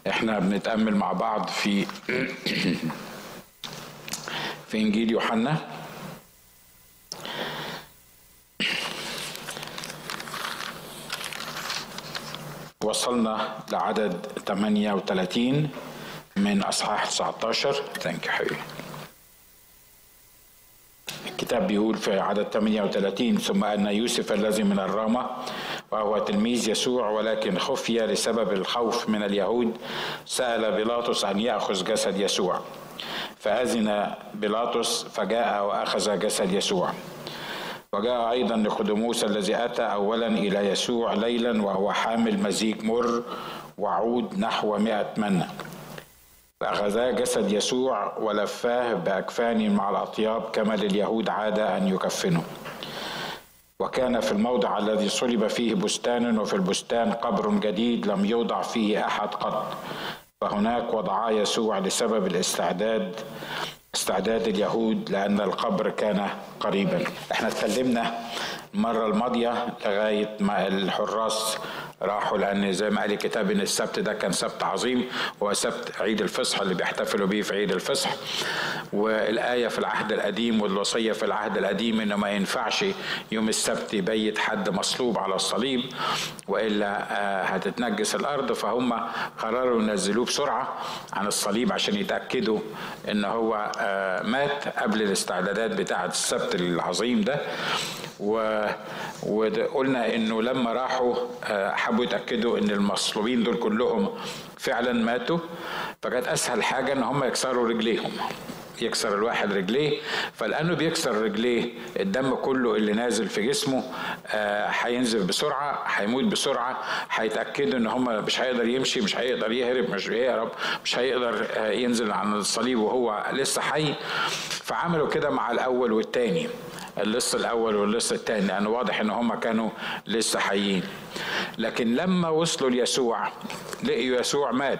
احنا بنتأمل مع بعض في في انجيل يوحنا وصلنا لعدد 38 من اصحاح 19 ثانك يو حبيبي الكتاب بيقول في عدد 38 ثم ان يوسف الذي من الرامه وهو تلميذ يسوع ولكن خفي لسبب الخوف من اليهود سال بيلاطس ان ياخذ جسد يسوع فاذن بيلاطس فجاء واخذ جسد يسوع وجاء أيضا نيقوديموس الذي أتى أولا إلى يسوع ليلا وهو حامل مزيج مر وعود نحو مئة منة فأخذا جسد يسوع ولفاه بأكفان مع الأطياب كما لليهود عادة أن يكفنوا وكان في الموضع الذي صلب فيه بستان وفي البستان قبر جديد لم يوضع فيه أحد قط فهناك وضعا يسوع لسبب الاستعداد استعداد اليهود لأن القبر كان قريبا احنا اتكلمنا المرة الماضية لغاية ما الحراس راحوا لأن زي ما قال الكتاب إن السبت ده كان سبت عظيم هو سبت عيد الفصح اللي بيحتفلوا بيه في عيد الفصح والآية في العهد القديم والوصية في العهد القديم إنه ما ينفعش يوم السبت يبيت حد مصلوب على الصليب وإلا هتتنجس الأرض فهم قرروا ينزلوه بسرعة عن الصليب عشان يتأكدوا إن هو مات قبل الاستعدادات بتاعة السبت العظيم ده و... وقلنا انه لما راحوا حبوا يتاكدوا ان المصلوبين دول كلهم فعلا ماتوا فكانت اسهل حاجه ان هم يكسروا رجليهم يكسر الواحد رجليه فلانه بيكسر رجليه الدم كله اللي نازل في جسمه هينزل بسرعه هيموت بسرعه هيتاكدوا ان هم مش هيقدر يمشي مش هيقدر يهرب مش هيهرب مش هيقدر ينزل عن الصليب وهو لسه حي فعملوا كده مع الاول والتاني اللص الاول واللص الثاني لانه واضح ان هم كانوا لسه حيين لكن لما وصلوا ليسوع لقيوا يسوع مات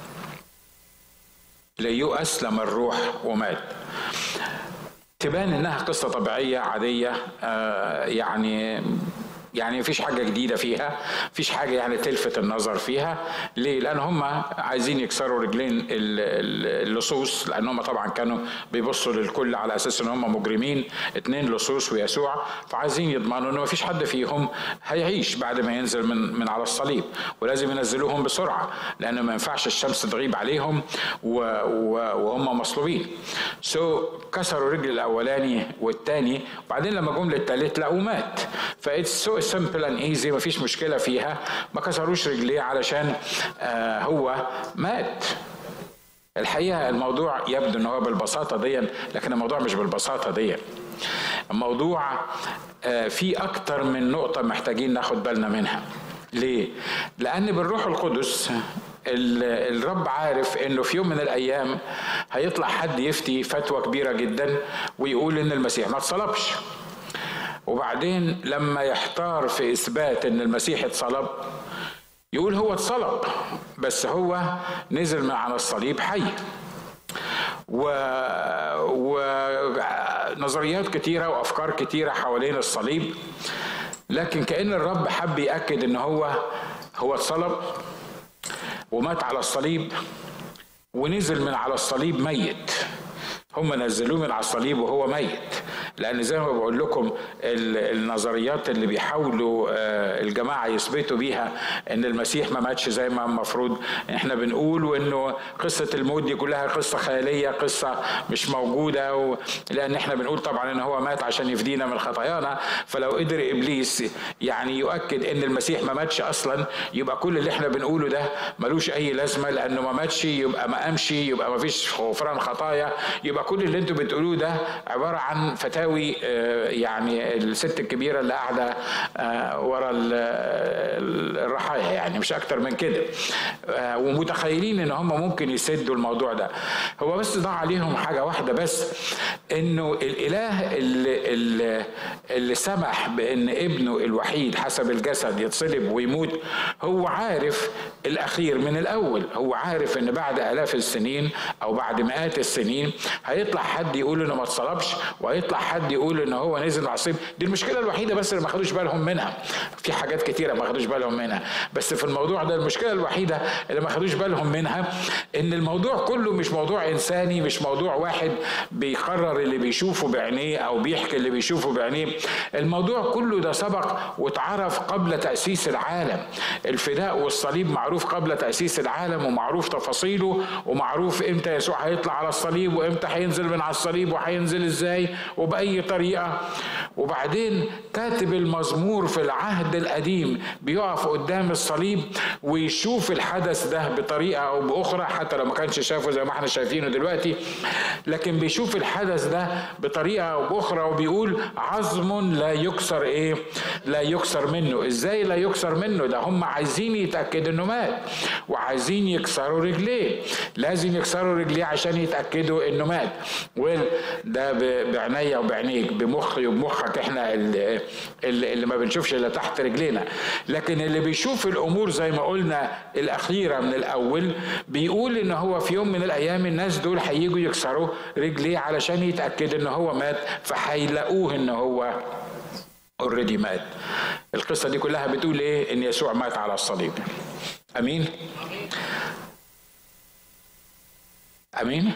لقيوه اسلم الروح ومات تبان انها قصه طبيعيه عاديه آه يعني يعني مفيش حاجة جديدة فيها مفيش حاجة يعني تلفت النظر فيها ليه؟ لأن هم عايزين يكسروا رجلين اللصوص لأن هم طبعا كانوا بيبصوا للكل على أساس إن هم مجرمين اتنين لصوص ويسوع فعايزين يضمنوا إن مفيش حد فيهم هيعيش بعد ما ينزل من من على الصليب ولازم ينزلوهم بسرعة لأن ما ينفعش الشمس تغيب عليهم و و وهم مصلوبين. سو so, كسروا الرجل الأولاني والتاني وبعدين لما جم للتالت لقوه مات فإتس سو سمبل اند ايزي مفيش مشكله فيها ما كسروش رجليه علشان آه هو مات الحقيقه الموضوع يبدو ان هو بالبساطه دي لكن الموضوع مش بالبساطه دي الموضوع آه في اكتر من نقطه محتاجين ناخد بالنا منها ليه لان بالروح القدس الرب عارف انه في يوم من الايام هيطلع حد يفتي فتوى كبيره جدا ويقول ان المسيح ما اتصلبش وبعدين لما يحتار في اثبات ان المسيح اتصلب يقول هو اتصلب بس هو نزل من على الصليب حي و... ونظريات كتيرة وأفكار كتيرة حوالين الصليب لكن كأن الرب حب يأكد إن هو هو اتصلب ومات على الصليب ونزل من على الصليب ميت هم نزلوه من على الصليب وهو ميت لان زي ما بقول لكم النظريات اللي بيحاولوا الجماعه يثبتوا بيها ان المسيح ما ماتش زي ما المفروض احنا بنقول وانه قصه الموت دي كلها قصه خياليه قصه مش موجوده و... لان احنا بنقول طبعا ان هو مات عشان يفدينا من خطايانا فلو قدر ابليس يعني يؤكد ان المسيح ما ماتش اصلا يبقى كل اللي احنا بنقوله ده ملوش اي لازمه لانه ما ماتش يبقى ما قامش يبقى ما فيش غفران خطايا يبقى كل اللي انتوا بتقولوه ده عباره عن فتاوي يعني الست الكبيره اللي قاعده ورا الرحايا يعني مش اكتر من كده ومتخيلين ان هم ممكن يسدوا الموضوع ده هو بس ضاع عليهم حاجه واحده بس انه الاله اللي, اللي, اللي سمح بان ابنه الوحيد حسب الجسد يتصلب ويموت هو عارف الاخير من الاول هو عارف ان بعد الاف السنين او بعد مئات السنين هيطلع حد يقول انه ما اتصلبش وهيطلع حد حد يقول ان هو نزل على الصليب دي المشكله الوحيده بس اللي ما خدوش بالهم منها في حاجات كتيره ما خدوش بالهم منها بس في الموضوع ده المشكله الوحيده اللي ما خدوش بالهم منها ان الموضوع كله مش موضوع انساني مش موضوع واحد بيقرر اللي بيشوفه بعينيه او بيحكي اللي بيشوفه بعينيه الموضوع كله ده سبق واتعرف قبل تاسيس العالم الفداء والصليب معروف قبل تاسيس العالم ومعروف تفاصيله ومعروف امتى يسوع هيطلع على الصليب وامتى هينزل من على الصليب وهينزل ازاي وباي طريقه وبعدين كاتب المزمور في العهد القديم بيقف قدام الصليب ويشوف الحدث ده بطريقه او باخرى حتى لو ما كانش شافه زي ما احنا شايفينه دلوقتي لكن بيشوف الحدث ده بطريقه او باخرى وبيقول عظم لا يكسر ايه لا يكسر منه ازاي لا يكسر منه ده هم عايزين يتاكدوا انه مات وعايزين يكسروا رجليه لازم يكسروا رجليه عشان يتاكدوا انه مات وده بعينيا وبعينيك بمخي وبمخك احنا اللي, اللي ما بنشوفش الا تحت رجلينا لكن اللي بيشوف الامور زي ما قلنا الاخيره من الاول بيقول ان هو في يوم من الايام الناس دول هيجوا يكسروا رجليه علشان يتاكد ان هو مات فهيلاقوه ان هو اوريدي مات القصه دي كلها بتقول ايه ان يسوع مات على الصليب امين امين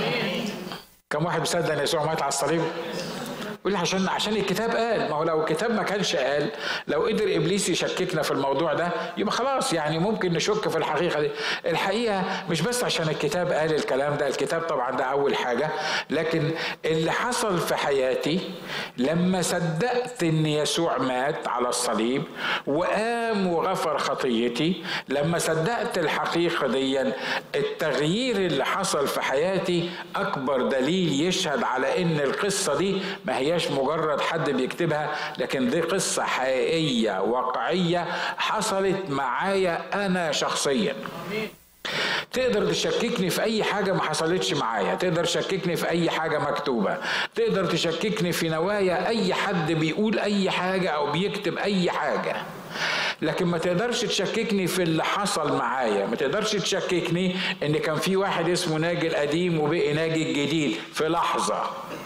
كم واحد مصدق ان يسوع مات على الصليب يقول لي عشان عشان الكتاب قال ما هو لو الكتاب ما كانش قال لو قدر ابليس يشككنا في الموضوع ده يبقى خلاص يعني ممكن نشك في الحقيقه دي الحقيقه مش بس عشان الكتاب قال الكلام ده الكتاب طبعا ده اول حاجه لكن اللي حصل في حياتي لما صدقت ان يسوع مات على الصليب وقام وغفر خطيتي لما صدقت الحقيقه دي التغيير اللي حصل في حياتي اكبر دليل يشهد على ان القصه دي ما هي هياش مجرد حد بيكتبها لكن دي قصة حقيقية واقعية حصلت معايا أنا شخصيا تقدر تشككني في اي حاجه ما حصلتش معايا تقدر تشككني في اي حاجه مكتوبه تقدر تشككني في نوايا اي حد بيقول اي حاجه او بيكتب اي حاجه لكن ما تقدرش تشككني في اللي حصل معايا ما تقدرش تشككني ان كان في واحد اسمه ناجي القديم وبقي ناجي الجديد في لحظه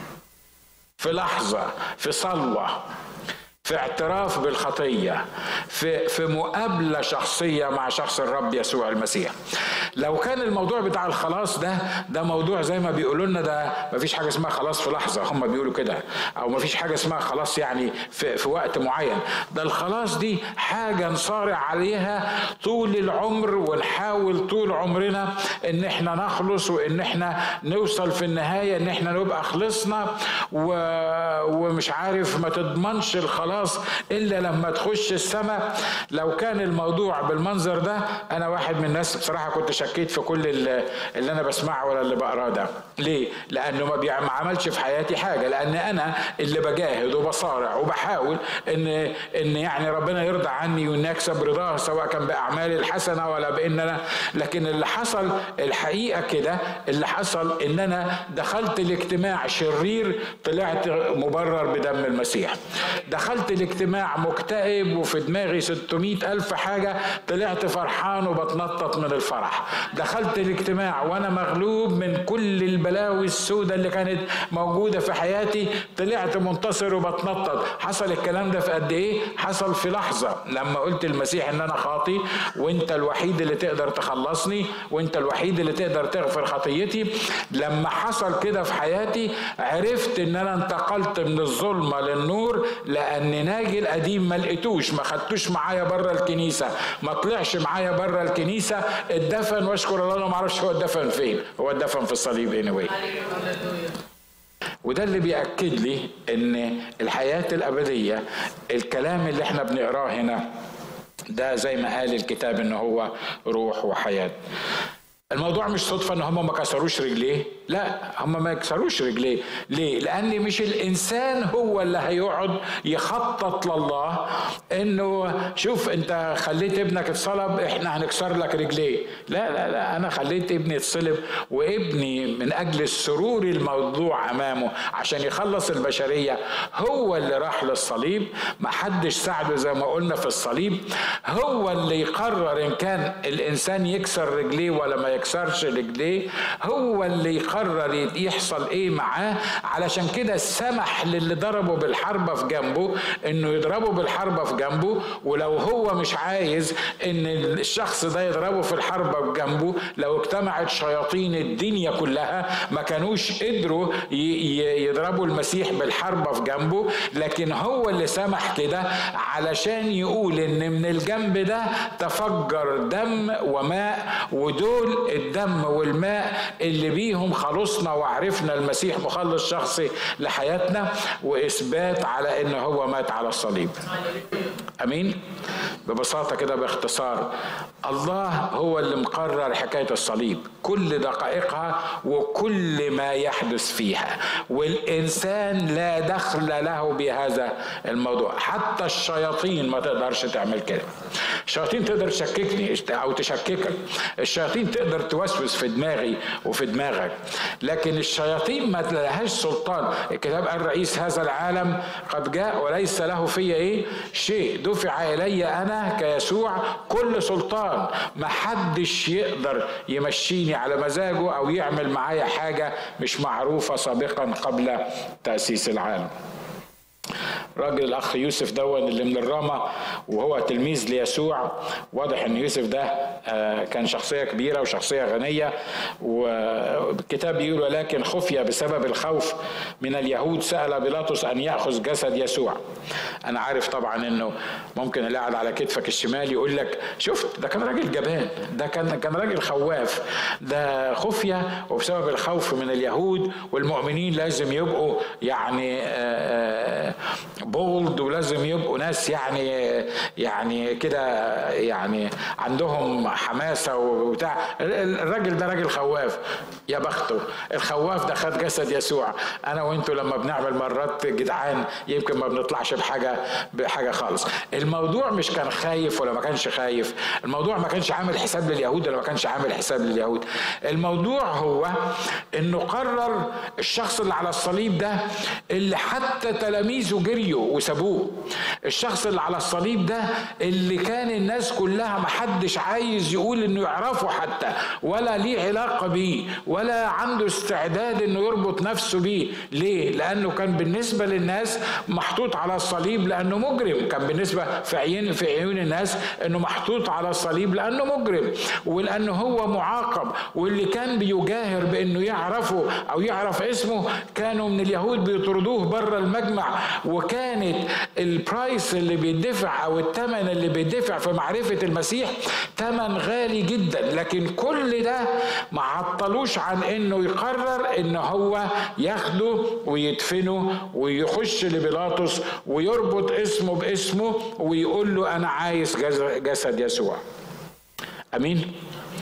في لحظة في صلوة في اعتراف بالخطية في, في مقابلة شخصية مع شخص الرب يسوع المسيح لو كان الموضوع بتاع الخلاص ده ده موضوع زي ما بيقولوا لنا ده مفيش حاجة اسمها خلاص في لحظة هم بيقولوا كده أو مفيش حاجة اسمها خلاص يعني في, في وقت معين ده الخلاص دي حاجة نصارع عليها طول العمر ونحاول طول عمرنا ان احنا نخلص وان احنا نوصل في النهاية ان احنا نبقى خلصنا و... ومش عارف ما تضمنش الخلاص خلاص الا لما تخش السماء لو كان الموضوع بالمنظر ده انا واحد من الناس بصراحه كنت شكيت في كل اللي, اللي انا بسمعه ولا اللي بقراه ده ليه لانه ما, ما عملش في حياتي حاجه لان انا اللي بجاهد وبصارع وبحاول ان ان يعني ربنا يرضى عني وان اكسب رضاه سواء كان باعمالي الحسنه ولا بان انا لكن اللي حصل الحقيقه كده اللي حصل ان انا دخلت الاجتماع شرير طلعت مبرر بدم المسيح دخلت دخلت الاجتماع مكتئب وفي دماغي 600 ألف حاجة طلعت فرحان وبتنطط من الفرح دخلت الاجتماع وأنا مغلوب من كل البلاوي السوداء اللي كانت موجودة في حياتي طلعت منتصر وبتنطط حصل الكلام ده في قد إيه حصل في لحظة لما قلت المسيح إن أنا خاطي وأنت الوحيد اللي تقدر تخلصني وأنت الوحيد اللي تقدر تغفر خطيتي لما حصل كده في حياتي عرفت إن أنا انتقلت من الظلمة للنور لأن ان ناجي القديم ما لقيتوش ما خدتوش معايا بره الكنيسه ما طلعش معايا بره الكنيسه اتدفن واشكر الله ما اعرفش هو اتدفن فين هو اتدفن في الصليب اني anyway. وده اللي بيأكد لي ان الحياة الأبدية الكلام اللي احنا بنقراه هنا ده زي ما قال الكتاب ان هو روح وحياة الموضوع مش صدفة ان هم ما كسروش رجليه لا هم ما يكسروش رجليه ليه لان مش الانسان هو اللي هيقعد يخطط لله انه شوف انت خليت ابنك اتصلب احنا هنكسر لك رجليه لا لا لا انا خليت ابني يتصلب وابني من اجل السرور الموضوع امامه عشان يخلص البشريه هو اللي راح للصليب ما حدش ساعده زي ما قلنا في الصليب هو اللي يقرر ان كان الانسان يكسر رجليه ولا ما يكسرش رجليه هو اللي يقرر يحصل ايه معاه علشان كده سمح للي ضربه بالحربة في جنبه انه يضربه بالحربة في جنبه ولو هو مش عايز ان الشخص ده يضربه في الحربة في جنبه لو اجتمعت شياطين الدنيا كلها ما كانوش قدروا يضربوا المسيح بالحربة في جنبه لكن هو اللي سمح كده علشان يقول ان من الجنب ده تفجر دم وماء ودول الدم والماء اللي بيهم خلصنا وعرفنا المسيح مخلص شخصي لحياتنا واثبات على ان هو مات على الصليب امين ببساطه كده باختصار الله هو اللي مقرر حكايه الصليب كل دقائقها وكل ما يحدث فيها والانسان لا دخل له بهذا الموضوع حتى الشياطين ما تقدرش تعمل كده الشياطين تقدر تشككني او تشككك الشياطين تقدر توسوس في دماغي وفي دماغك لكن الشياطين ما لهاش سلطان الكتاب قال رئيس هذا العالم قد جاء وليس له في ايه شيء دفع الي انا كيسوع كل سلطان ما حدش يقدر يمشيني على مزاجه او يعمل معايا حاجه مش معروفه سابقا قبل تاسيس العالم راجل الاخ يوسف دون اللي من الرامة وهو تلميذ ليسوع واضح ان يوسف ده آه، كان شخصيه كبيره وشخصيه غنيه والكتاب بيقول ولكن خفي بسبب الخوف من اليهود سال بيلاطس ان ياخذ جسد يسوع انا عارف طبعا انه ممكن اللي قاعد على كتفك الشمال يقول لك شفت ده كان راجل جبان ده كان كان راجل خواف ده خفيه وبسبب الخوف من اليهود والمؤمنين لازم يبقوا يعني آه، بولد ولازم يبقوا ناس يعني يعني كده يعني عندهم حماسه وبتاع الراجل ده راجل خواف يا بخته الخواف ده خد جسد يسوع انا وانتوا لما بنعمل مرات جدعان يمكن ما بنطلعش بحاجه بحاجه خالص الموضوع مش كان خايف ولا ما كانش خايف الموضوع ما كانش عامل حساب لليهود ولا ما كانش عامل حساب لليهود الموضوع هو انه قرر الشخص اللي على الصليب ده اللي حتى تلاميذه جريوا وسابوه الشخص اللي على الصليب ده اللي كان الناس كلها محدش عايز يقول انه يعرفه حتى ولا ليه علاقه بيه ولا عنده استعداد انه يربط نفسه بيه ليه لانه كان بالنسبه للناس محطوط على الصليب لانه مجرم كان بالنسبه في عيون في عيون الناس انه محطوط على الصليب لانه مجرم ولانه هو معاقب واللي كان بيجاهر بانه يعرفه او يعرف اسمه كانوا من اليهود بيطردوه بره المجمع وكانت البرايس اللي بيدفع او الثمن اللي بيدفع في معرفه المسيح ثمن غالي جدا لكن كل ده ما عطلوش عن انه يقرر ان هو ياخده ويدفنه ويخش لبيلاطس ويربط اسمه باسمه ويقول له انا عايز جسد يسوع امين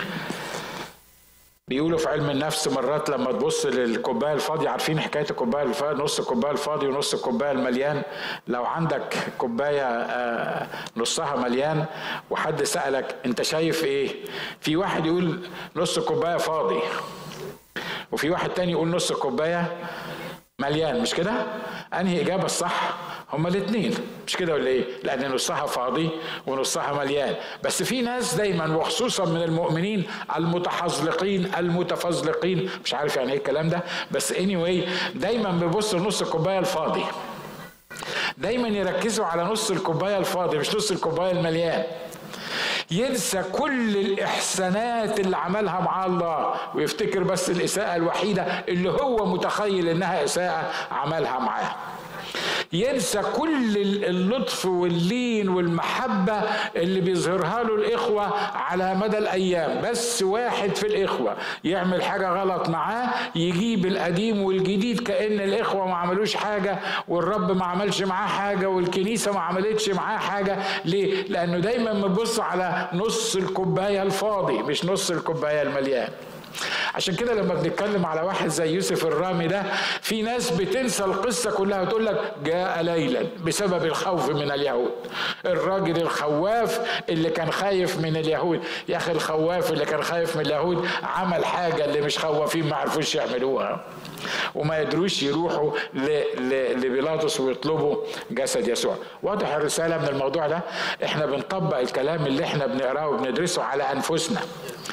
بيقولوا في علم النفس مرات لما تبص للكوبايه الفاضيه عارفين حكايه الكوبايه الفاضيه نص الكوبايه الفاضي ونص الكوبايه المليان لو عندك كوبايه آه، نصها مليان وحد سالك انت شايف ايه في واحد يقول نص الكوبايه فاضي وفي واحد تاني يقول نص الكوبايه مليان مش كده انهي اجابه الصح هما الاثنين مش كده ولا ايه لان نصها فاضي ونصها مليان بس في ناس دايما وخصوصا من المؤمنين المتحزلقين المتفزلقين مش عارف يعني ايه الكلام ده بس anyway دايما بيبصوا نص الكوبايه الفاضي دايما يركزوا على نص الكوبايه الفاضي مش نص الكوبايه المليان ينسى كل الإحسانات اللي عملها مع الله ويفتكر بس الإساءة الوحيدة اللي هو متخيل إنها إساءة عملها معاه ينسى كل اللطف واللين والمحبة اللي بيظهرها له الإخوة على مدى الأيام بس واحد في الإخوة يعمل حاجة غلط معاه يجيب القديم والجديد كأن الإخوة ما عملوش حاجة والرب ما عملش معاه حاجة والكنيسة ما عملتش معاه حاجة ليه؟ لأنه دايما بيبص على نص الكوباية الفاضي مش نص الكوباية المليان عشان كده لما بنتكلم على واحد زي يوسف الرامي ده في ناس بتنسى القصة كلها وتقول لك جاء ليلا بسبب الخوف من اليهود الراجل الخواف اللي كان خايف من اليهود يا أخي الخواف اللي كان خايف من اليهود عمل حاجة اللي مش خوافين ما عرفوش يعملوها وما يدروش يروحوا لبيلاطس ويطلبوا جسد يسوع واضح الرسالة من الموضوع ده احنا بنطبق الكلام اللي احنا بنقراه وبندرسه على أنفسنا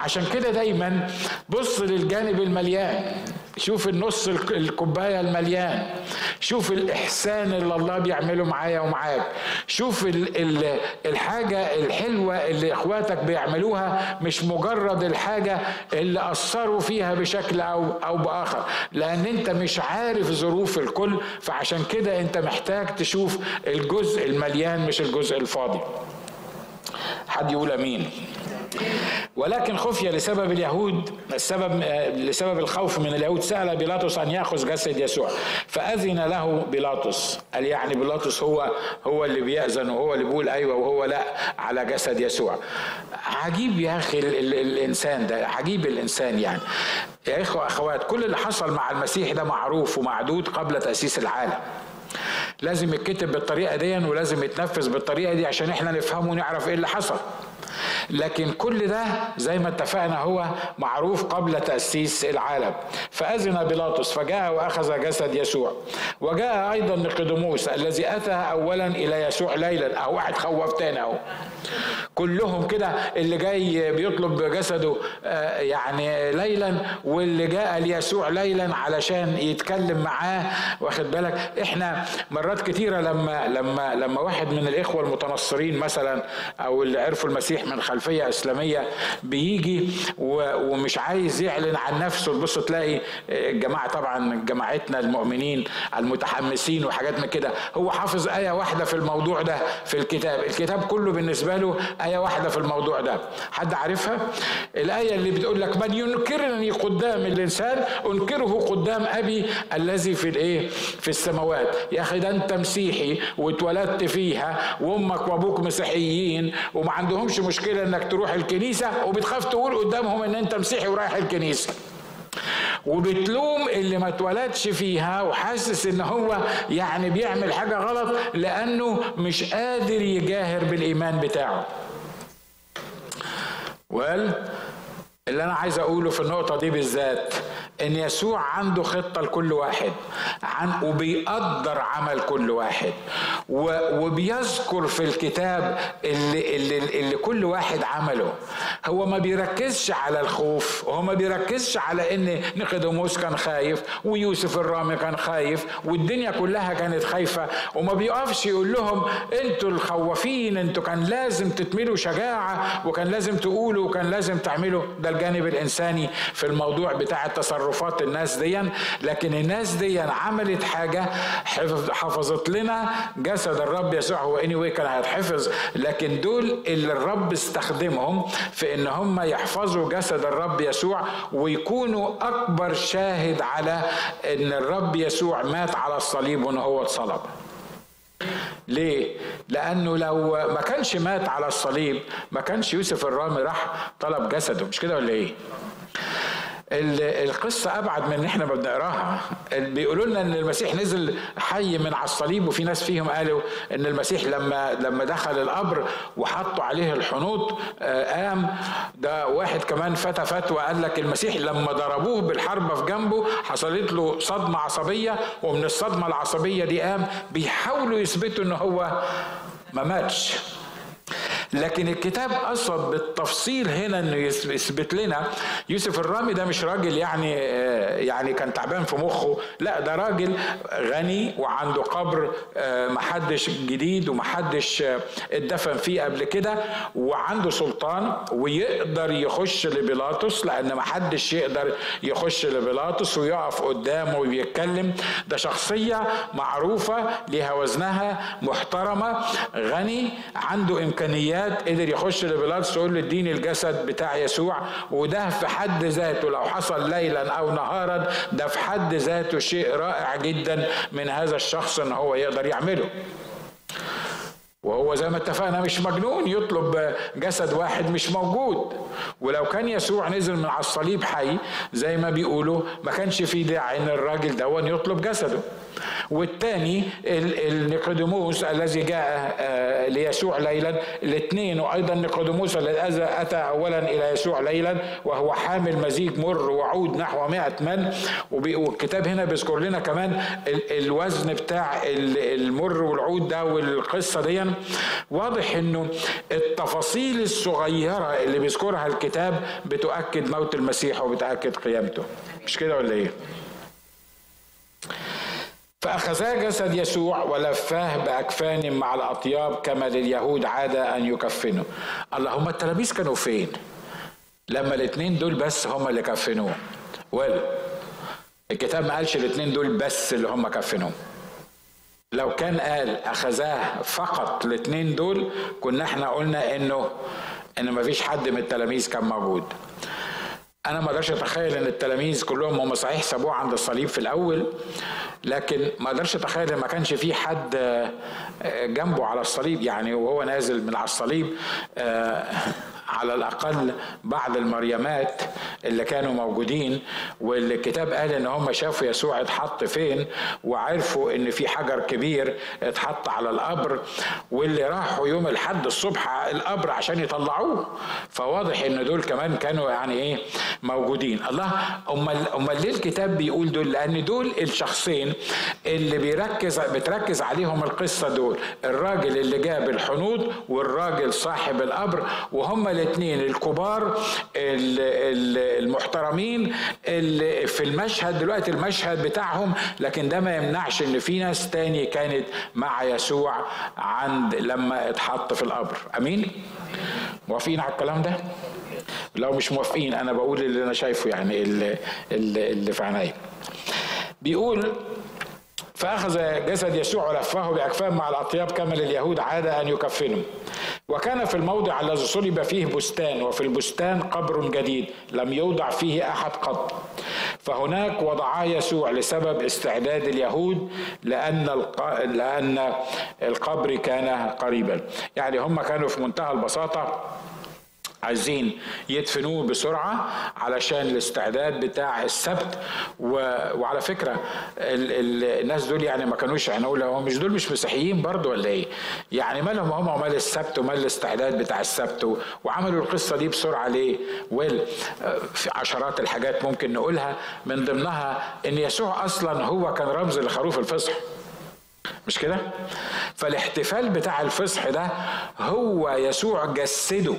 عشان كده دايما بص للجانب المليان شوف النص الكوبايه المليان شوف الاحسان اللي الله بيعمله معايا ومعاك شوف الحاجه الحلوه اللي اخواتك بيعملوها مش مجرد الحاجه اللي اثروا فيها بشكل او او باخر لان انت مش عارف ظروف الكل فعشان كده انت محتاج تشوف الجزء المليان مش الجزء الفاضي حد يقول امين ولكن خفي لسبب اليهود السبب لسبب الخوف من اليهود سأل بيلاطس أن يأخذ جسد يسوع فأذن له بيلاطس قال يعني بيلاطس هو هو اللي بيأذن وهو اللي بيقول أيوة وهو لا على جسد يسوع عجيب يا أخي الإنسان ده عجيب الإنسان يعني يا إخوة أخوات كل اللي حصل مع المسيح ده معروف ومعدود قبل تأسيس العالم لازم يتكتب بالطريقة دي ولازم يتنفذ بالطريقة دي عشان احنا نفهمه ونعرف ايه اللي حصل لكن كل ده زي ما اتفقنا هو معروف قبل تأسيس العالم فأذن بيلاطس فجاء وأخذ جسد يسوع وجاء أيضا نقدموس الذي أتى أولا إلى يسوع ليلا أهو واحد خوف تاني أهو كلهم كده اللي جاي بيطلب جسده آه، يعني ليلا واللي جاء ليسوع ليلا علشان يتكلم معاه واخد بالك احنا مرات كتيره لما لما لما واحد من الاخوه المتنصرين مثلا او اللي عرفوا المسيح من خلفيه اسلاميه بيجي ومش عايز يعلن عن نفسه تبص تلاقي الجماعه طبعا جماعتنا المؤمنين المتحمسين وحاجات من كده هو حافظ ايه واحده في الموضوع ده في الكتاب الكتاب كله بالنسبه له آية واحدة في الموضوع ده حد عارفها الآية اللي بتقول لك من ينكرني قدام الإنسان أنكره قدام أبي الذي في الإيه في السماوات يا أخي ده أنت مسيحي واتولدت فيها وأمك وأبوك مسيحيين وما عندهمش مشكلة إنك تروح الكنيسة وبتخاف تقول قدامهم إن أنت مسيحي ورايح الكنيسة وبتلوم اللي ما اتولدش فيها وحاسس ان هو يعني بيعمل حاجه غلط لانه مش قادر يجاهر بالايمان بتاعه وقال اللي انا عايز اقوله في النقطه دي بالذات ان يسوع عنده خطه لكل واحد عن وبيقدر عمل كل واحد وبيذكر في الكتاب اللي, اللي, اللي كل واحد عمله هو ما بيركزش على الخوف هو ما بيركزش على ان نقدموس كان خايف ويوسف الرامي كان خايف والدنيا كلها كانت خايفه وما بيقفش يقول لهم انتوا الخوافين انتوا كان لازم تتملوا شجاعه وكان لازم تقولوا وكان لازم تعملوا ده الجانب الانساني في الموضوع بتاع تصرفات الناس دي لكن الناس دي عملت حاجه حفظت لنا جسد الرب يسوع هو اني anyway كان هيتحفظ لكن دول اللي الرب استخدمهم في ان هم يحفظوا جسد الرب يسوع ويكونوا اكبر شاهد على ان الرب يسوع مات على الصليب وان هو اتصلب ليه؟ لأنه لو ما كانش مات على الصليب ما كانش يوسف الرامي راح طلب جسده مش كده ولا إيه؟ القصة أبعد من إن إحنا بنقراها بيقولوا لنا إن المسيح نزل حي من على الصليب وفي ناس فيهم قالوا إن المسيح لما لما دخل القبر وحطوا عليه الحنوط آه، قام ده واحد كمان فتى فتوى قال لك المسيح لما ضربوه بالحربة في جنبه حصلت له صدمة عصبية ومن الصدمة العصبية دي قام بيحاولوا يثبتوا إن هو ما ماتش لكن الكتاب قصد بالتفصيل هنا انه يثبت لنا يوسف الرامي ده مش راجل يعني آه، يعني كان تعبان في مخه لا ده راجل غني وعنده قبر آه، محدش جديد ومحدش آه، اتدفن فيه قبل كده وعنده سلطان ويقدر يخش لبيلاطس لان محدش يقدر يخش لبيلاطس ويقف قدامه ويتكلم ده شخصيه معروفه ليها وزنها محترمه غني عنده امكانيات الجهاد قدر يخش لبيلاطس يقول له اديني الجسد بتاع يسوع وده في حد ذاته لو حصل ليلا او نهارا ده في حد ذاته شيء رائع جدا من هذا الشخص ان هو يقدر يعمله وهو زي ما اتفقنا مش مجنون يطلب جسد واحد مش موجود ولو كان يسوع نزل من على الصليب حي زي ما بيقولوا ما كانش في داعي ان الراجل ده يطلب جسده والثاني النيقوديموس الذي جاء آه، ليسوع ليلا الاثنين وايضا نيقوديموس الذي اتى اولا الى يسوع ليلا وهو حامل مزيج مر وعود نحو 100 من والكتاب هنا بيذكر لنا كمان الوزن بتاع المر والعود ده والقصه دي واضح انه التفاصيل الصغيره اللي بيذكرها الكتاب بتؤكد موت المسيح وبتاكد قيامته مش كده ولا ايه فأخذا جسد يسوع ولفاه بأكفان مع الأطياب كما لليهود عادة أن يكفنوا اللهم التلاميذ كانوا فين لما الاثنين دول بس هم اللي كفنوه ولا الكتاب ما قالش الاثنين دول بس اللي هم كفنوه لو كان قال اخذاه فقط الاثنين دول كنا احنا قلنا انه ان ما فيش حد من التلاميذ كان موجود انا ما اقدرش اتخيل ان التلاميذ كلهم هم صحيح سابوه عند الصليب في الاول لكن ما اقدرش اتخيل ان ما كانش في حد آه، جنبه على الصليب يعني وهو نازل من على الصليب آه، على الاقل بعض المريمات اللي كانوا موجودين والكتاب قال ان هم شافوا يسوع اتحط فين وعرفوا ان في حجر كبير اتحط على القبر واللي راحوا يوم الحد الصبح القبر عشان يطلعوه فواضح ان دول كمان كانوا يعني ايه موجودين الله امال امال ليه الكتاب بيقول دول لان دول الشخصين اللي بيركز بتركز عليهم القصه دول الراجل اللي جاب الحنوط والراجل صاحب القبر وهم الاثنين الكبار المحترمين اللي في المشهد دلوقتي المشهد بتاعهم لكن ده ما يمنعش ان في ناس تاني كانت مع يسوع عند لما اتحط في القبر امين موافقين على الكلام ده لو مش موافقين انا بقول اللي انا شايفه يعني اللي, اللي في عينيا بيقول فأخذ جسد يسوع ولفه بأكفان مع الأطياب كما لليهود عادة أن يكفنوا وكان في الموضع الذي صلب فيه بستان وفي البستان قبر جديد لم يوضع فيه أحد قط فهناك وضعاه يسوع لسبب استعداد اليهود لأن لأن القبر كان قريبا يعني هم كانوا في منتهى البساطة عايزين يدفنوه بسرعة علشان الاستعداد بتاع السبت و... وعلى فكرة ال... ال... الناس دول يعني ما كانوش هنقول يعني مش دول مش مسيحيين برضو ولا ايه يعني مالهم هم ومال السبت ومال الاستعداد بتاع السبت و... وعملوا القصة دي بسرعة ليه ويل في عشرات الحاجات ممكن نقولها من ضمنها ان يسوع اصلا هو كان رمز لخروف الفصح مش كده فالاحتفال بتاع الفصح ده هو يسوع جسده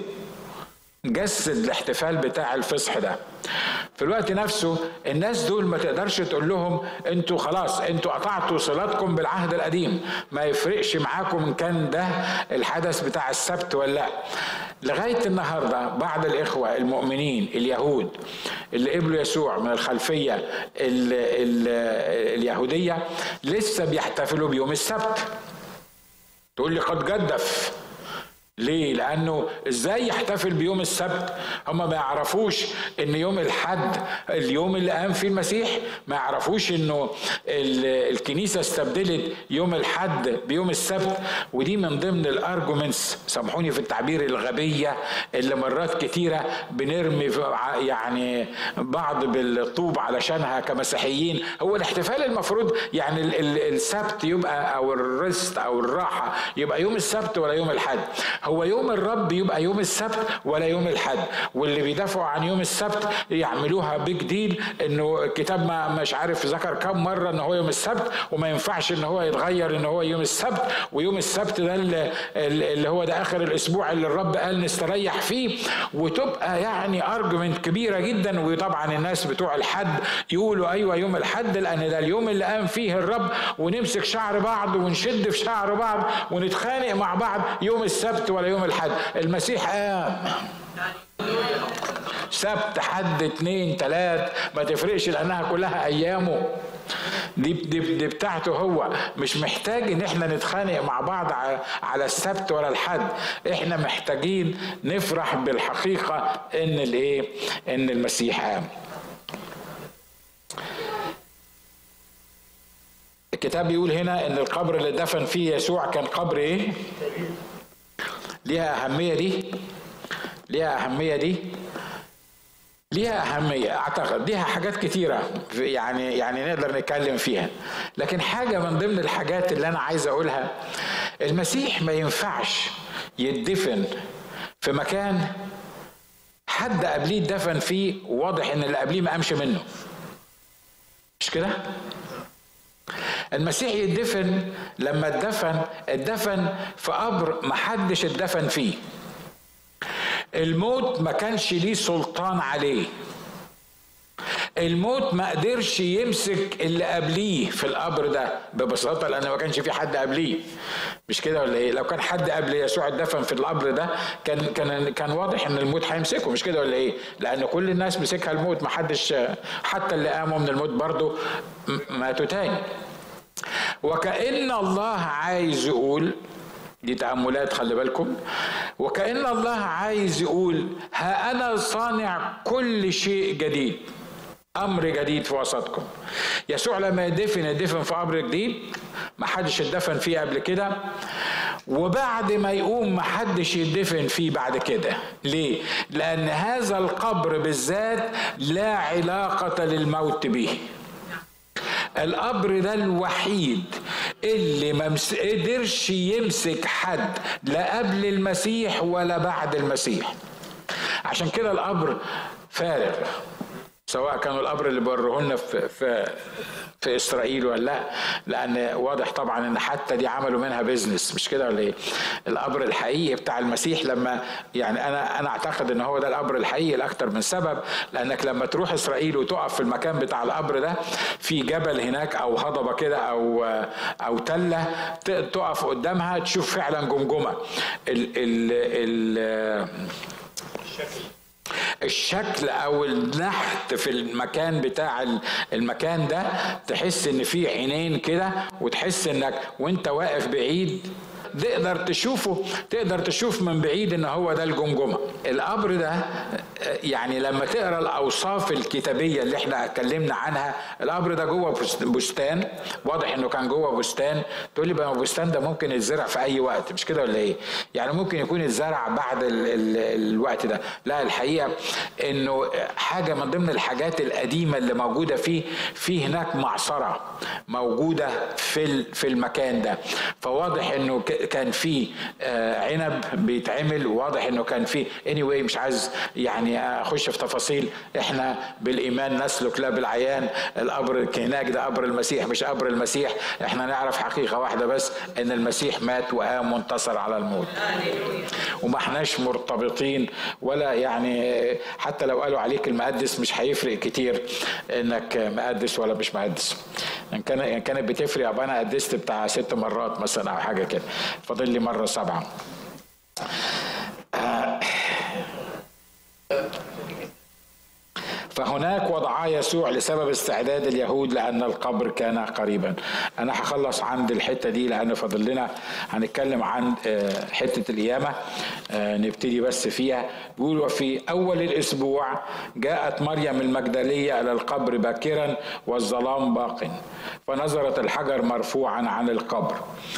جسد الاحتفال بتاع الفصح ده في الوقت نفسه الناس دول ما تقدرش تقول لهم انتوا خلاص انتوا قطعتوا صلاتكم بالعهد القديم ما يفرقش معاكم ان كان ده الحدث بتاع السبت ولا لا لغايه النهارده بعض الاخوه المؤمنين اليهود اللي قبلوا يسوع من الخلفيه ال ال اليهوديه لسه بيحتفلوا بيوم السبت تقول لي قد جدف ليه؟ لأنه إزاي يحتفل بيوم السبت؟ هم ما يعرفوش إن يوم الحد اليوم اللي قام فيه المسيح ما يعرفوش إنه الكنيسة استبدلت يوم الحد بيوم السبت ودي من ضمن الأرجومنتس سامحوني في التعبير الغبية اللي مرات كتيرة بنرمي يعني بعض بالطوب علشانها كمسيحيين هو الاحتفال المفروض يعني السبت يبقى أو الرست أو الراحة يبقى يوم السبت ولا يوم الحد هو يوم الرب يبقى يوم السبت ولا يوم الحد واللي بيدافعوا عن يوم السبت يعملوها بيج ديل انه الكتاب ما مش عارف ذكر كم مره ان هو يوم السبت وما ينفعش ان هو يتغير ان هو يوم السبت ويوم السبت ده اللي هو ده اخر الاسبوع اللي الرب قال نستريح فيه وتبقى يعني ارجمنت كبيره جدا وطبعا الناس بتوع الحد يقولوا ايوه يوم الحد لان ده اليوم اللي قام فيه الرب ونمسك شعر بعض ونشد في شعر بعض ونتخانق مع بعض يوم السبت ولا يوم الحد المسيح قام سبت حد اتنين تلات ما تفرقش لانها كلها ايامه دي, دي, دي بتاعته هو مش محتاج ان احنا نتخانق مع بعض على السبت ولا الحد احنا محتاجين نفرح بالحقيقة ان الايه ان المسيح قام الكتاب بيقول هنا ان القبر اللي دفن فيه يسوع كان قبر ايه ليها أهمية دي ليها أهمية دي ليها أهمية أعتقد ليها حاجات كتيرة يعني يعني نقدر نتكلم فيها لكن حاجة من ضمن الحاجات اللي أنا عايز أقولها المسيح ما ينفعش يدفن في مكان حد قبليه اتدفن فيه واضح ان اللي قبليه ما قامش منه مش كده المسيح يدفن لما اتدفن اتدفن في قبر ما حدش اتدفن فيه الموت ما كانش ليه سلطان عليه الموت ما قدرش يمسك اللي قبليه في القبر ده ببساطه لان ما كانش في حد قبليه مش كده ولا ايه لو كان حد قبل يسوع اتدفن في القبر ده كان كان كان واضح ان الموت هيمسكه مش كده ولا ايه لان كل الناس مسكها الموت ما حدش حتى اللي قاموا من الموت برضه ماتوا تاني وكأن الله عايز يقول دي تأملات خلي بالكم وكأن الله عايز يقول ها أنا صانع كل شيء جديد امر جديد في وسطكم يسوع لما يدفن يدفن في قبر جديد ما حدش اتدفن فيه قبل كده وبعد ما يقوم ما حدش يدفن فيه بعد كده ليه لان هذا القبر بالذات لا علاقه للموت به القبر ده الوحيد اللي ما قدرش يمسك حد لا قبل المسيح ولا بعد المسيح عشان كده القبر فارغ سواء كانوا القبر اللي بروه لنا في في في اسرائيل ولا لا لان واضح طبعا ان حتى دي عملوا منها بيزنس مش كده ولا ايه القبر الحقيقي بتاع المسيح لما يعني انا انا اعتقد ان هو ده القبر الحقيقي لاكثر من سبب لانك لما تروح اسرائيل وتقف في المكان بتاع القبر ده في جبل هناك او هضبه كده او او تله تقف قدامها تشوف فعلا جمجمه ال ال ال الشكل او النحت في المكان بتاع المكان ده تحس ان في عينين كده وتحس انك وانت واقف بعيد تقدر تشوفه تقدر تشوف من بعيد ان هو ده الجمجمه القبر ده يعني لما تقرا الاوصاف الكتابيه اللي احنا اتكلمنا عنها القبر ده جوه بستان واضح انه كان جوه بستان تقول لي بقى البستان ده ممكن يتزرع في اي وقت مش كده ولا ايه يعني ممكن يكون يتزرع بعد ال ال الوقت ده لا الحقيقه انه حاجه من ضمن الحاجات القديمه اللي موجوده فيه في هناك معصره موجوده في في المكان ده فواضح انه كان في آه، عنب بيتعمل واضح انه كان في اني anyway مش عايز يعني اخش في تفاصيل احنا بالايمان نسلك لا بالعيان القبر هناك ده قبر المسيح مش قبر المسيح احنا نعرف حقيقه واحده بس ان المسيح مات وقام وانتصر على الموت وما احناش مرتبطين ولا يعني حتى لو قالوا عليك المقدس مش هيفرق كتير انك مقدس ولا مش مقدس ان كان ان كانت بتفرق ابقى انا قدست بتاع ست مرات مثلا او حاجه كده فاضل لي مره سبعه فهناك وضعا يسوع لسبب استعداد اليهود لأن القبر كان قريبا أنا هخلص عند الحتة دي لأن فاضل لنا هنتكلم عن آه، حتة القيامة آه، نبتدي بس فيها بيقول وفي أول الأسبوع جاءت مريم المجدلية إلى القبر باكرا والظلام باق فنظرت الحجر مرفوعا عن القبر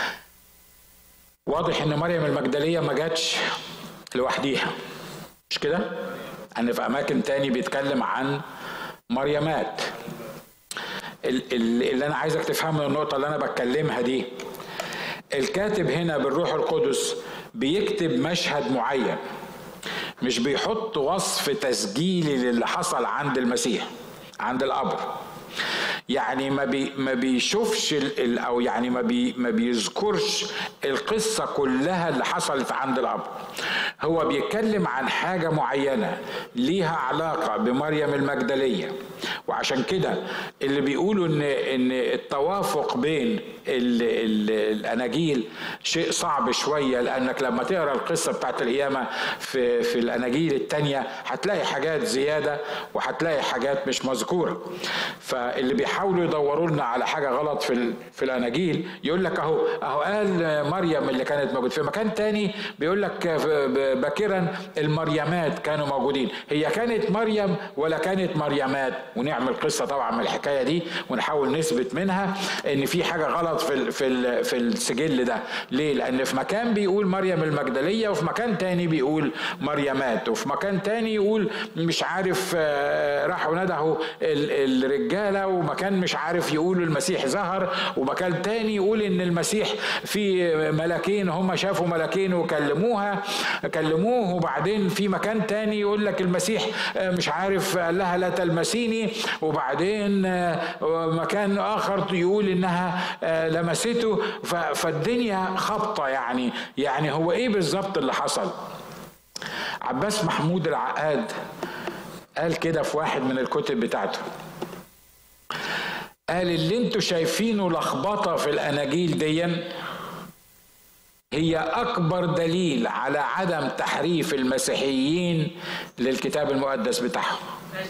واضح ان مريم المجدليه ما جاتش لوحديها مش كده ان في اماكن تاني بيتكلم عن مريمات اللي انا عايزك تفهمه النقطه اللي انا بتكلمها دي الكاتب هنا بالروح القدس بيكتب مشهد معين مش بيحط وصف تسجيلي للي حصل عند المسيح عند القبر يعني ما بي ما بيشوفش ال او يعني ما بي ما بيذكرش القصه كلها اللي حصلت عند الاب هو بيتكلم عن حاجه معينه ليها علاقه بمريم المجدليه وعشان كده اللي بيقولوا ان ان التوافق بين ال ال الاناجيل شيء صعب شويه لانك لما تقرا القصه بتاعت القيامه في في الاناجيل الثانيه هتلاقي حاجات زياده وهتلاقي حاجات مش مذكوره فاللي بيحاولوا يدوروا لنا على حاجه غلط في في الاناجيل يقول لك اهو اهو قال مريم اللي كانت موجود في مكان تاني بيقول لك باكرا المريمات كانوا موجودين هي كانت مريم ولا كانت مريمات ونعرف نعمل قصه طبعا من الحكايه دي ونحاول نثبت منها ان في حاجه غلط في في في السجل ده ليه لان في مكان بيقول مريم المجدليه وفي مكان تاني بيقول مريمات وفي مكان تاني يقول مش عارف آه، راحوا ندهوا الرجاله ومكان مش عارف يقول المسيح ظهر ومكان تاني يقول ان المسيح في ملاكين هم شافوا ملاكين وكلموها كلموه وبعدين في مكان تاني يقول لك المسيح آه، مش عارف قال لها لا تلمسيني وبعدين آه، مكان اخر يقول انها لمسته فالدنيا خبطه يعني يعني هو ايه بالظبط اللي حصل عباس محمود العقاد قال كده في واحد من الكتب بتاعته قال اللي انتوا شايفينه لخبطه في الاناجيل دي هي اكبر دليل على عدم تحريف المسيحيين للكتاب المقدس بتاعهم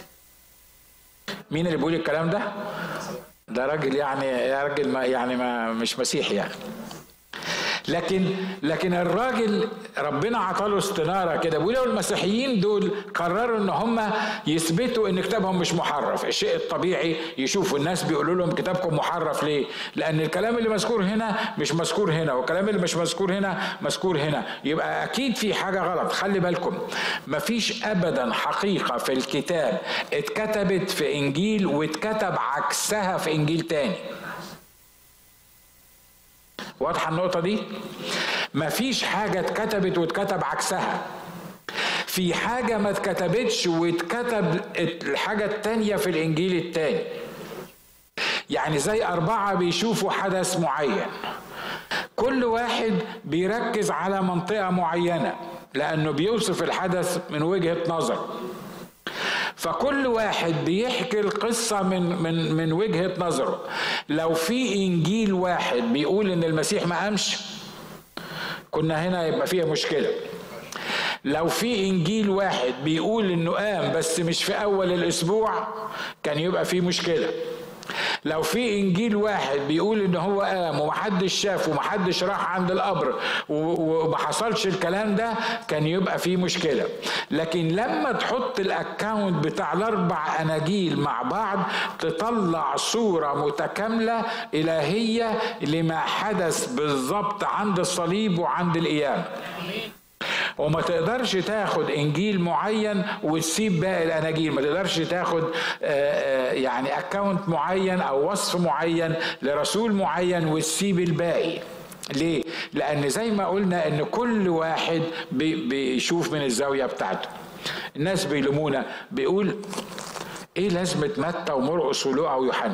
مين اللي بيقول الكلام ده ده راجل يعني يا راجل ما يعني ما مش مسيحي يعني لكن لكن الراجل ربنا عطاله استناره كده بيقول المسيحيين دول قرروا ان هم يثبتوا ان كتابهم مش محرف الشيء الطبيعي يشوفوا الناس بيقولوا لهم كتابكم محرف ليه لان الكلام اللي مذكور هنا مش مذكور هنا والكلام اللي مش مذكور هنا مذكور هنا يبقى اكيد في حاجه غلط خلي بالكم مفيش ابدا حقيقه في الكتاب اتكتبت في انجيل واتكتب عكسها في انجيل تاني واضحه النقطه دي مفيش حاجه اتكتبت واتكتب عكسها في حاجه ما اتكتبتش واتكتب الحاجه التانيه في الانجيل التاني يعني زي اربعه بيشوفوا حدث معين كل واحد بيركز على منطقه معينه لانه بيوصف الحدث من وجهه نظر فكل واحد بيحكي القصة من من من وجهة نظره لو في إنجيل واحد بيقول إن المسيح ما قامش كنا هنا يبقى فيها مشكلة لو في انجيل واحد بيقول انه قام بس مش في اول الاسبوع كان يبقى في مشكله لو في انجيل واحد بيقول ان هو قام ومحدش شاف ومحدش راح عند القبر وما حصلش الكلام ده كان يبقى في مشكله لكن لما تحط الاكونت بتاع الاربع اناجيل مع بعض تطلع صوره متكامله الهيه لما حدث بالظبط عند الصليب وعند القيامه وما تقدرش تاخد انجيل معين وتسيب باقي الاناجيل ما تقدرش تاخد آه، آه، يعني اكونت معين او وصف معين لرسول معين وتسيب الباقي ليه؟ لأن زي ما قلنا إن كل واحد بيشوف من الزاوية بتاعته. الناس بيلومونا بيقول إيه لازمة متى ومرقس ولوقا ويوحنا؟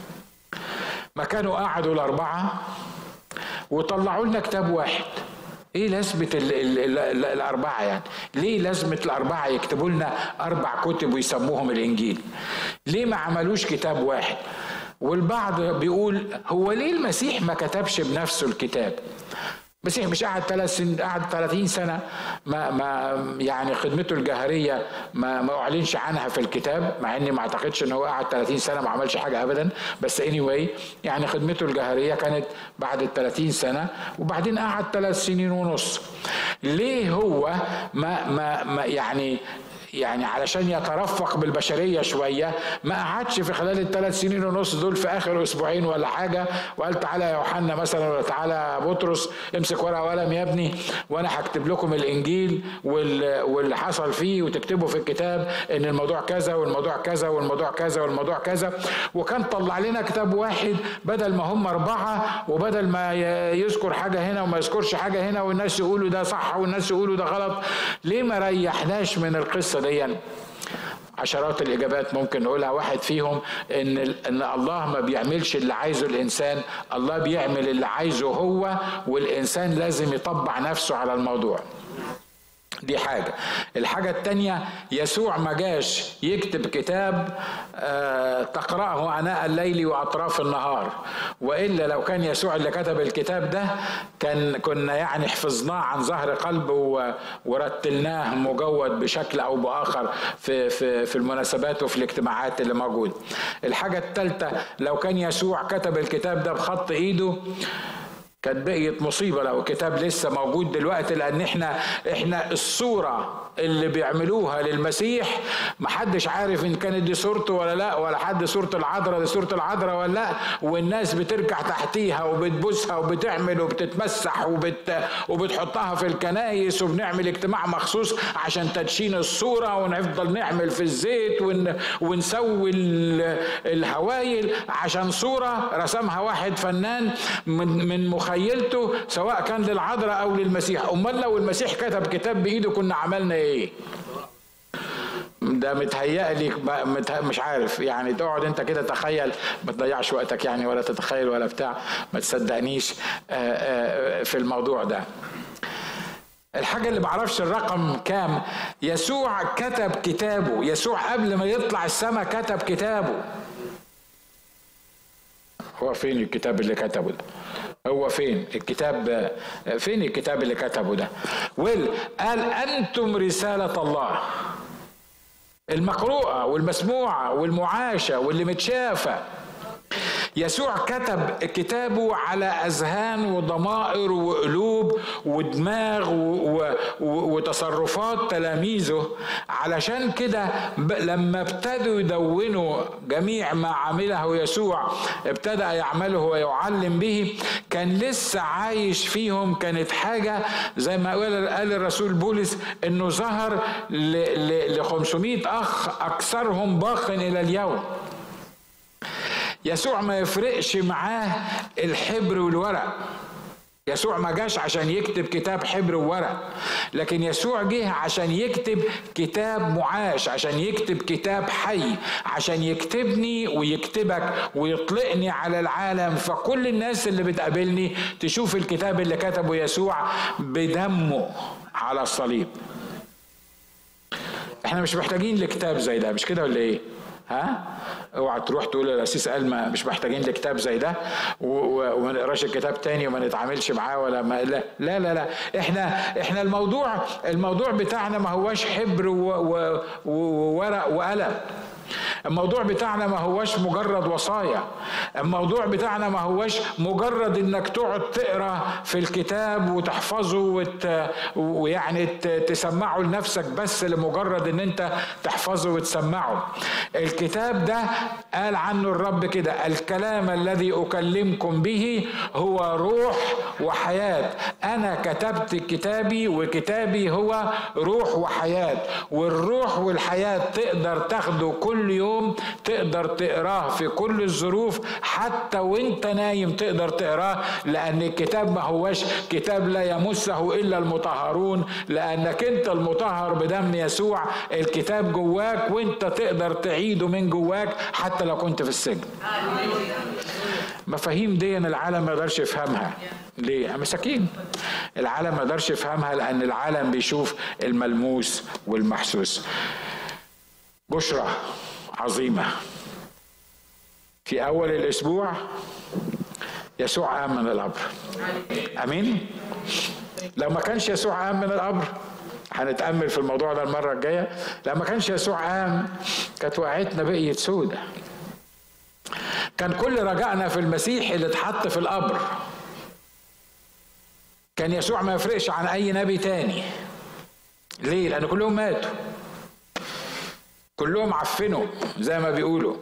ما كانوا قعدوا الأربعة وطلعوا لنا كتاب واحد ايه لازمه ال ال ال الاربعه يعني ليه لازمه الاربعه يكتبوا لنا اربع كتب ويسموهم الانجيل ليه ما عملوش كتاب واحد والبعض بيقول هو ليه المسيح ما كتبش بنفسه الكتاب المسيح مش قعد ثلاث سن قعد 30 سنه ما ما يعني خدمته الجهريه ما ما اعلنش عنها في الكتاب مع اني ما اعتقدش ان هو قعد 30 سنه ما عملش حاجه ابدا بس اني anyway يعني خدمته الجهريه كانت بعد ال 30 سنه وبعدين قعد ثلاث سنين ونص ليه هو ما ما, ما يعني يعني علشان يترفق بالبشريه شويه ما قعدش في خلال الثلاث سنين ونص دول في اخر اسبوعين ولا حاجه وقال تعالى يا يوحنا مثلا ولا تعالى بطرس امسك ورقه وقلم يا ابني وانا هكتب لكم الانجيل واللي حصل فيه وتكتبوا في الكتاب ان الموضوع كذا والموضوع كذا والموضوع كذا والموضوع كذا وكان طلع لنا كتاب واحد بدل ما هم اربعه وبدل ما يذكر حاجه هنا وما يذكرش حاجه هنا والناس يقولوا ده صح والناس يقولوا ده غلط ليه ما ريحناش من القصه دي عشرات الاجابات ممكن نقولها واحد فيهم ان ان الله ما بيعملش اللي عايزه الانسان الله بيعمل اللي عايزه هو والانسان لازم يطبع نفسه على الموضوع دي حاجة الحاجة التانية يسوع ما جاش يكتب كتاب آه تقرأه أناء الليل وأطراف النهار وإلا لو كان يسوع اللي كتب الكتاب ده كان كنا يعني حفظناه عن ظهر قلب ورتلناه مجود بشكل أو بآخر في, في, في المناسبات وفي الاجتماعات اللي موجودة الحاجة الثالثة لو كان يسوع كتب الكتاب ده بخط إيده كانت بقيت مصيبه لو الكتاب لسه موجود دلوقتي لان احنا احنا الصوره اللي بيعملوها للمسيح محدش عارف ان كانت دي صورته ولا لا ولا حد صورة العذراء دي صورة العذراء ولا لا والناس بترجع تحتيها وبتبوسها وبتعمل وبتتمسح وبت وبتحطها في الكنايس وبنعمل اجتماع مخصوص عشان تدشين الصورة ونفضل نعمل في الزيت ون... ونسوي الهوايل عشان صورة رسمها واحد فنان من من مخيلته سواء كان للعذراء او للمسيح امال لو المسيح كتب كتاب بايده كنا عملنا ايه ده متهيألي مش عارف يعني تقعد انت كده تخيل ما تضيعش وقتك يعني ولا تتخيل ولا بتاع ما تصدقنيش في الموضوع ده الحاجة اللي معرفش الرقم كام يسوع كتب كتابه يسوع قبل ما يطلع السماء كتب كتابه هو فين الكتاب اللي كتبه ده هو فين الكتاب فين الكتاب اللي كتبه ده ويل قال انتم رساله الله المقروءه والمسموعه والمعاشه واللي متشافه يسوع كتب كتابه على اذهان وضمائر وقلوب ودماغ وتصرفات تلاميذه علشان كده لما ابتدوا يدونوا جميع ما عمله يسوع ابتدأ يعمله ويعلم به كان لسه عايش فيهم كانت حاجة زي ما قال الرسول بولس انه ظهر ل 500 اخ اكثرهم باق الى اليوم يسوع ما يفرقش معاه الحبر والورق يسوع ما جاش عشان يكتب كتاب حبر وورق لكن يسوع جه عشان يكتب كتاب معاش عشان يكتب كتاب حي عشان يكتبني ويكتبك ويطلقني على العالم فكل الناس اللي بتقابلني تشوف الكتاب اللي كتبه يسوع بدمه على الصليب احنا مش محتاجين لكتاب زي ده مش كده ولا ايه ها اوعى تروح تقول الاسيس قال ما مش محتاجين لكتاب زي ده وما نقراش الكتاب تاني وما نتعاملش معاه ولا ما لا لا لا, لا. احنا احنا الموضوع الموضوع بتاعنا ما هواش حبر وورق وقلم الموضوع بتاعنا ما هوش مجرد وصايا الموضوع بتاعنا ما هوش مجرد انك تقعد تقرا في الكتاب وتحفظه وت... ويعني تسمعه لنفسك بس لمجرد ان انت تحفظه وتسمعه الكتاب ده قال عنه الرب كده الكلام الذي اكلمكم به هو روح وحياه انا كتبت كتابي وكتابي هو روح وحياه والروح والحياه تقدر تاخده كل يوم يوم تقدر تقراه في كل الظروف حتى وانت نايم تقدر تقراه لان الكتاب ما هوش كتاب لا يمسه الا المطهرون لانك انت المطهر بدم يسوع الكتاب جواك وانت تقدر تعيده من جواك حتى لو كنت في السجن مفاهيم دي العالم ما يقدرش يفهمها ليه مساكين العالم ما يقدرش يفهمها لان العالم بيشوف الملموس والمحسوس بشرى عظيمة في أول الأسبوع يسوع قام من القبر أمين لو ما كانش يسوع قام من القبر هنتأمل في الموضوع ده المرة الجاية لو ما كانش يسوع قام كانت وقعتنا بقيت سودة كان كل رجائنا في المسيح اللي اتحط في القبر كان يسوع ما يفرقش عن أي نبي تاني ليه؟ لأن كلهم ماتوا كلهم عفنوا زي ما بيقولوا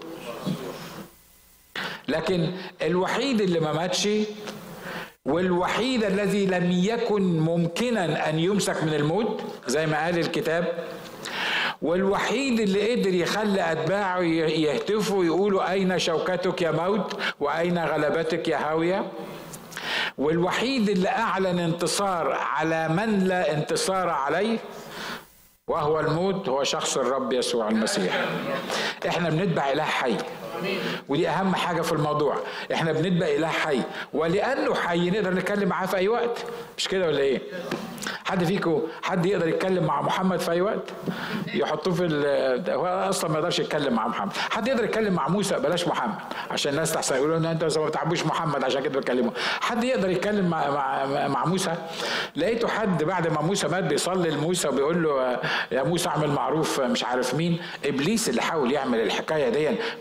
لكن الوحيد اللي ما ماتش والوحيد الذي لم يكن ممكنا ان يمسك من الموت زي ما قال الكتاب والوحيد اللي قدر يخلي اتباعه يهتفوا ويقولوا اين شوكتك يا موت واين غلبتك يا هاويه والوحيد اللي اعلن انتصار على من لا انتصار عليه وهو الموت هو شخص الرب يسوع المسيح احنا بنتبع اله حي ودي اهم حاجه في الموضوع احنا بنتبع اله حي ولانه حي نقدر نتكلم معاه في اي وقت مش كده ولا ايه حد فيكم حد يقدر يتكلم مع محمد في اي وقت يحطوه في هو اصلا ما يقدرش يتكلم مع محمد حد يقدر يتكلم مع موسى بلاش محمد عشان الناس تحسن يقولوا ان انت ما بتعبوش محمد عشان كده بتكلمه حد يقدر يتكلم مع مع, مع موسى لقيته حد بعد ما موسى مات بيصلي لموسى وبيقول له يا موسى اعمل معروف مش عارف مين ابليس اللي حاول يعمل الحكايه دي بانه يقنع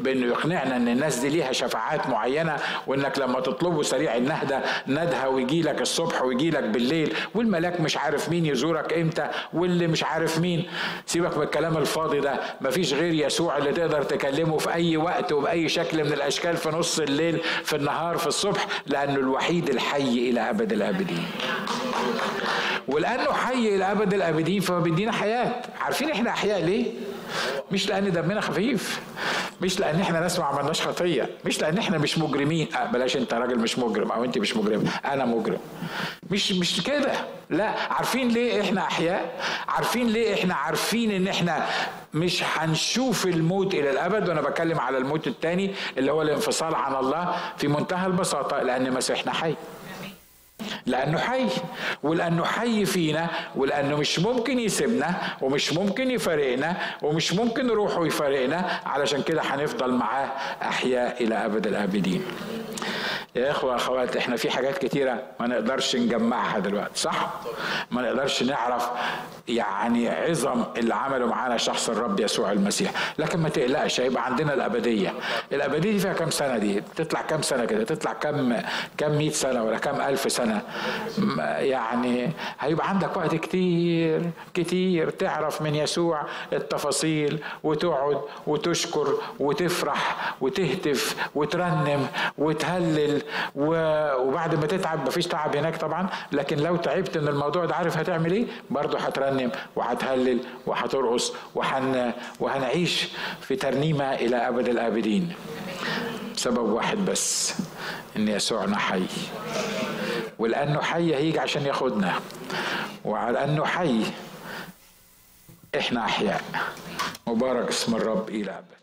يقنعنا ان الناس دي ليها شفاعات معينه وانك لما تطلبه سريع النهده ندها ويجي لك الصبح ويجي لك بالليل والملاك مش عارف مين يزورك امتى واللي مش عارف مين سيبك من الكلام الفاضي ده مفيش غير يسوع اللي تقدر تكلمه في اي وقت وباي شكل من الاشكال في نص الليل في النهار في الصبح لانه الوحيد الحي الى ابد الابدين ولانه حي الى ابد الابدين فهو بيدينا حياه عارفين احنا احياء ليه مش لان دمنا خفيف مش لان احنا ناس ما عملناش خطيه مش لان احنا مش مجرمين أه بلاش انت راجل مش مجرم او انت مش مجرم انا مجرم مش مش كده لا عارفين ليه احنا احياء عارفين ليه احنا عارفين ان احنا مش هنشوف الموت الى الابد وانا بتكلم على الموت الثاني اللي هو الانفصال عن الله في منتهى البساطه لان مسيحنا حي لانه حي ولانه حي فينا ولانه مش ممكن يسيبنا ومش ممكن يفارقنا ومش ممكن روحه يفارقنا علشان كده هنفضل معاه احياء الى ابد الابدين يا اخوة اخوات احنا في حاجات كتيرة ما نقدرش نجمعها دلوقتي صح؟ ما نقدرش نعرف يعني عظم اللي عمله معانا شخص الرب يسوع المسيح لكن ما تقلقش هيبقى عندنا الابدية الابدية دي فيها كام سنة دي؟ تطلع كام سنة كده؟ تطلع كام كام 100 سنة ولا كام ألف سنة؟ يعني هيبقى عندك وقت كتير كتير تعرف من يسوع التفاصيل وتقعد وتشكر وتفرح وتهتف وترنم وتهلل وبعد ما تتعب مفيش تعب هناك طبعا لكن لو تعبت من الموضوع ده عارف هتعمل ايه برضه هترنم وهتهلل وهترقص وحن وهنعيش في ترنيمه الى ابد الابدين سبب واحد بس ان يسوعنا حي ولانه حي هيجي عشان ياخدنا وعلى انه حي احنا احياء مبارك اسم الرب الى ابد